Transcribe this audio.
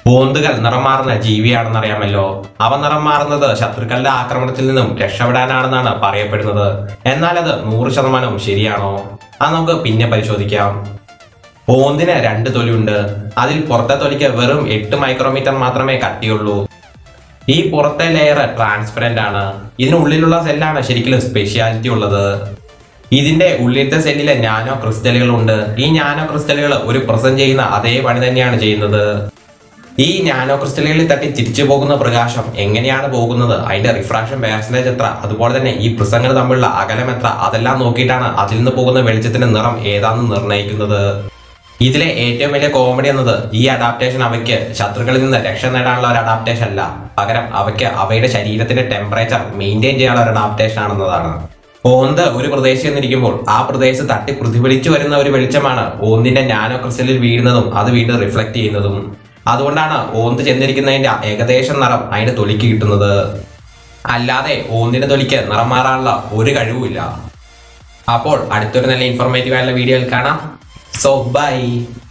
ഓന്തുകൾ നിറം മാറുന്ന ജീവിയാണെന്ന് അറിയാമല്ലോ അവ നിറം മാറുന്നത് ശത്രുക്കളുടെ ആക്രമണത്തിൽ നിന്നും രക്ഷപ്പെടാനാണെന്നാണ് പറയപ്പെടുന്നത് എന്നാൽ അത് നൂറ് ശതമാനവും ശരിയാണോ അത് നമുക്ക് പിന്നെ പരിശോധിക്കാം ഓന്തിന് രണ്ട് തൊലിയുണ്ട് അതിൽ പുറത്തെ തൊലിക്ക് വെറും എട്ട് മൈക്രോമീറ്റർ മാത്രമേ കട്ടിയുള്ളൂ ഈ പുറത്തെ ലെയർ ട്രാൻസ്പെറന്റ് ആണ് ഇതിനുള്ളിലുള്ള സെല്ലാണ് ശരിക്കും സ്പെഷ്യാലിറ്റി ഉള്ളത് ഇതിന്റെ ഉള്ളിലത്തെ സെല്ലിലെ നാനോ ക്രിസ്റ്റലുകൾ ഉണ്ട് ഈ നാനോ ക്രിസ്റ്റലുകൾ ഒരു പ്രസം ചെയ്യുന്ന അതേ പണി തന്നെയാണ് ചെയ്യുന്നത് ഈ നാനോ ക്രിസ്റ്റലുകളിൽ തട്ടി തിരിച്ചു പോകുന്ന പ്രകാശം എങ്ങനെയാണ് പോകുന്നത് അതിന്റെ റിഫ്രാക്ഷൻ പെർസെന്റേജ് എത്ര അതുപോലെ തന്നെ ഈ പ്രിസങ്ങൾ തമ്മിലുള്ള അകലം എത്ര അതെല്ലാം നോക്കിയിട്ടാണ് അതിൽ നിന്ന് പോകുന്ന വെളിച്ചത്തിന്റെ നിറം ഏതാണെന്ന് നിർണ്ണയിക്കുന്നത് ഇതിലെ ഏറ്റവും വലിയ കോമഡി എന്നത് ഈ അഡാപ്റ്റേഷൻ അവയ്ക്ക് ശത്രുക്കളിൽ നിന്ന് രക്ഷ നേടാനുള്ള ഒരു അഡാപ്റ്റേഷൻ അല്ല പകരം അവയ്ക്ക് അവയുടെ ശരീരത്തിന്റെ ടെമ്പറേച്ചർ മെയിൻറ്റെയിൻ ചെയ്യാനുള്ള ഒരു അഡാപ്റ്റേഷൻ ആണെന്നതാണ് ഓന്ത് ഒരു പ്രദേശത്ത് നിന്നിരിക്കുമ്പോൾ ആ പ്രദേശത്ത് തട്ടി പ്രതിഫലിച്ചു വരുന്ന ഒരു വെളിച്ചമാണ് ഓന്തിന്റെ നാനോ ക്രിസ്റ്റലിൽ വീഴുന്നതും അത് വീണ്ടും റിഫ്ലക്ട് ചെയ്യുന്നതും അതുകൊണ്ടാണ് ഓന്ത് ചെന്നിരിക്കുന്നതിന്റെ ഏകദേശം നിറം അതിന്റെ തൊലിക്ക് കിട്ടുന്നത് അല്ലാതെ ഓന്തിന്റെ തൊലിക്ക് നിറം മാറാനുള്ള ഒരു കഴിവുമില്ല അപ്പോൾ അടുത്തൊരു നല്ല ഇൻഫോർമേറ്റീവ് ആയിട്ടുള്ള വീഡിയോയിൽ കാണാം സോ ബൈ